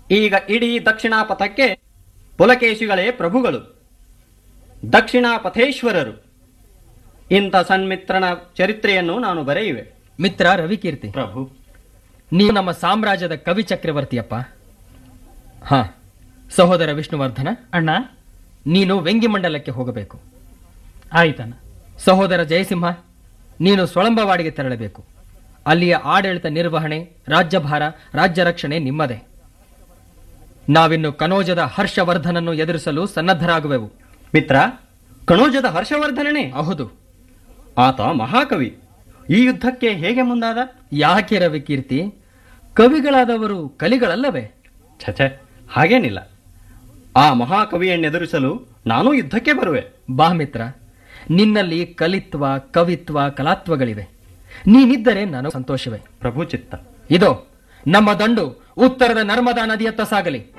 ಈಗ ಇಡೀ ದಕ್ಷಿಣಾಪಥಕ್ಕೆ ಪುಲಕೇಶಿಗಳೇ ಪ್ರಭುಗಳು ದಕ್ಷಿಣಾಪಥೇಶ್ವರರು ಇಂಥ ಸನ್ಮಿತ್ರನ ಚರಿತ್ರೆಯನ್ನು ನಾನು ಬರೆಯುವೆ ಮಿತ್ರ ರವಿಕೀರ್ತಿ ಪ್ರಭು ನೀವು ನಮ್ಮ ಸಾಮ್ರಾಜ್ಯದ ಕವಿ ಚಕ್ರವರ್ತಿಯಪ್ಪ ಹಾ ಸಹೋದರ ವಿಷ್ಣುವರ್ಧನ ಅಣ್ಣ ನೀನು ವ್ಯಂಗ್ಯಮಂಡಲಕ್ಕೆ ಹೋಗಬೇಕು ಆಯ್ತಣ್ಣ ಸಹೋದರ ಜಯಸಿಂಹ ನೀನು ಸ್ವಳಂಬವಾಡಿಗೆ ತೆರಳಬೇಕು ಅಲ್ಲಿಯ ಆಡಳಿತ ನಿರ್ವಹಣೆ ರಾಜ್ಯಭಾರ ರಾಜ್ಯ ರಕ್ಷಣೆ ನಿಮ್ಮದೇ ನಾವಿನ್ನು ಕನೋಜದ ಹರ್ಷವರ್ಧನನ್ನು ಎದುರಿಸಲು ಸನ್ನದ್ಧರಾಗುವೆವು ಮಿತ್ರ ಕಣೋಜದ ಹರ್ಷವರ್ಧನನೇ ಹೌದು ಆತ ಮಹಾಕವಿ ಈ ಯುದ್ಧಕ್ಕೆ ಹೇಗೆ ಮುಂದಾದ ಯಾಕೆ ರವಿಕೀರ್ತಿ ಕವಿಗಳಾದವರು ಕಲಿಗಳಲ್ಲವೇ ಛಛೆ ಹಾಗೇನಿಲ್ಲ ಆ ಮಹಾಕವಿಯನ್ನೆದುರಿಸಲು ನಾನು ಯುದ್ಧಕ್ಕೆ ಬರುವೆ ಬಾ ಮಿತ್ರ ನಿನ್ನಲ್ಲಿ ಕಲಿತ್ವ ಕವಿತ್ವ ಕಲಾತ್ವಗಳಿವೆ ನೀನಿದ್ದರೆ ನಾನು ಸಂತೋಷವೇ ಪ್ರಭು ಚಿತ್ತ ಇದೋ ನಮ್ಮ ದಂಡು ಉತ್ತರದ ನರ್ಮದಾ ನದಿಯತ್ತ ಸಾಗಲಿ